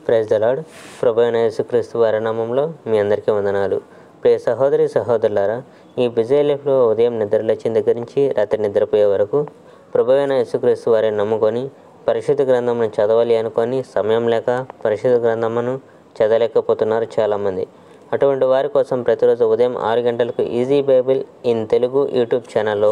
praise the Lord ప్రభు అయిన యేసుక్రీస్తు వారి నామంలో మీ అందరికీ వందనాలు ప్రియ సహోదరి సహోదరులారా ఈ బిజీ లైఫ్లో ఉదయం నిద్ర లేచిన దగ్గర నుంచి రాత్రి నిద్రపోయే వరకు ప్రభు అయిన యేసుక్రీస్తు వారిని నమ్ముకొని పరిశుద్ధ గ్రంథమును చదవాలి అనుకొని సమయం లేక పరిశుద్ధ గ్రంథమును చదవలేకపోతున్నారు చాలామంది అటువంటి వారి కోసం ప్రతిరోజు ఉదయం ఆరు గంటలకు easy Bible in Telugu YouTube ఛానల్లో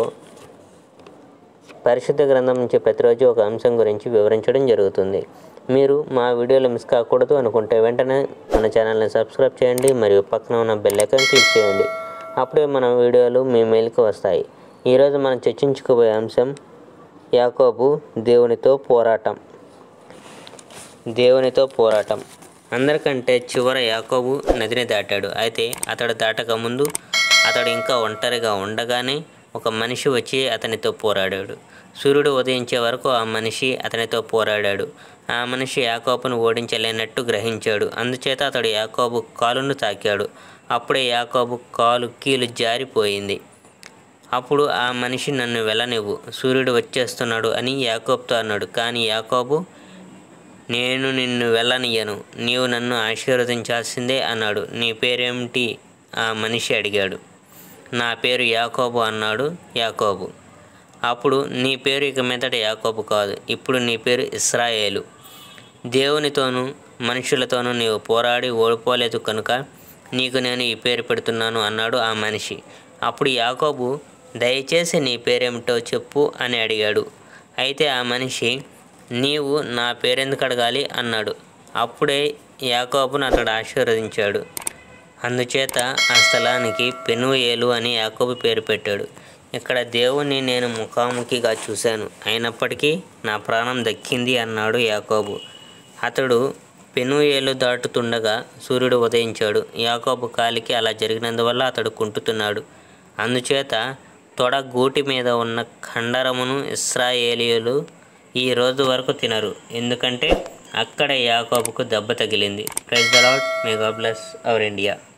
పరిశుద్ధ గ్రంథం నుంచి ప్రతిరోజు ఒక అంశం గురించి వివరించడం జరుగుతుంది మీరు మా వీడియోలు మిస్ కాకూడదు అనుకుంటే వెంటనే మన ఛానల్ని సబ్స్క్రైబ్ చేయండి మరియు పక్కన ఉన్న బెల్ ఐకాన్ క్లిక్ చేయండి అప్పుడే మన వీడియోలు మీ మెయిల్కి వస్తాయి ఈరోజు మనం చర్చించుకోబోయే అంశం యాకోబు దేవునితో పోరాటం దేవునితో పోరాటం అందరికంటే చివర యాకోబు నదిని దాటాడు అయితే అతడు దాటక ముందు అతడు ఇంకా ఒంటరిగా ఉండగానే ఒక మనిషి వచ్చి అతనితో పోరాడాడు సూర్యుడు ఉదయించే వరకు ఆ మనిషి అతనితో పోరాడాడు ఆ మనిషి యాకోబును ఓడించలేనట్టు గ్రహించాడు అందుచేత అతడు యాకోబు కాలును తాకాడు అప్పుడే యాకోబు కాలు కీలు జారిపోయింది అప్పుడు ఆ మనిషి నన్ను వెళ్ళనివ్వు సూర్యుడు వచ్చేస్తున్నాడు అని యాకోబుతో అన్నాడు కానీ యాకోబు నేను నిన్ను వెళ్ళనియను నీవు నన్ను ఆశీర్వదించాల్సిందే అన్నాడు నీ పేరేమిటి ఆ మనిషి అడిగాడు నా పేరు యాకోబు అన్నాడు యాకోబు అప్పుడు నీ పేరు ఇక మీదట యాకోబు కాదు ఇప్పుడు నీ పేరు ఇస్రాయేలు దేవునితోనూ మనుషులతోనూ నీవు పోరాడి ఓడిపోలేదు కనుక నీకు నేను ఈ పేరు పెడుతున్నాను అన్నాడు ఆ మనిషి అప్పుడు యాకోబు దయచేసి నీ పేరేమిటో చెప్పు అని అడిగాడు అయితే ఆ మనిషి నీవు నా పేరెందుకు అడగాలి అన్నాడు అప్పుడే యాకోబును అతడు ఆశీర్వదించాడు అందుచేత ఆ స్థలానికి పెనుయేలు అని యాకోబు పేరు పెట్టాడు ఇక్కడ దేవుణ్ణి నేను ముఖాముఖిగా చూశాను అయినప్పటికీ నా ప్రాణం దక్కింది అన్నాడు యాకోబు అతడు పెనుయేలు దాటుతుండగా సూర్యుడు ఉదయించాడు యాకోబు కాలికి అలా జరిగినందువల్ల అతడు కుంటుతున్నాడు అందుచేత తొడ గూటి మీద ఉన్న ఖండరమును ఇస్రాయేలీయులు ఈ రోజు వరకు తినరు ఎందుకంటే అక్కడ యాకోబుకు దెబ్బ తగిలింది praise the Lord may God bless our India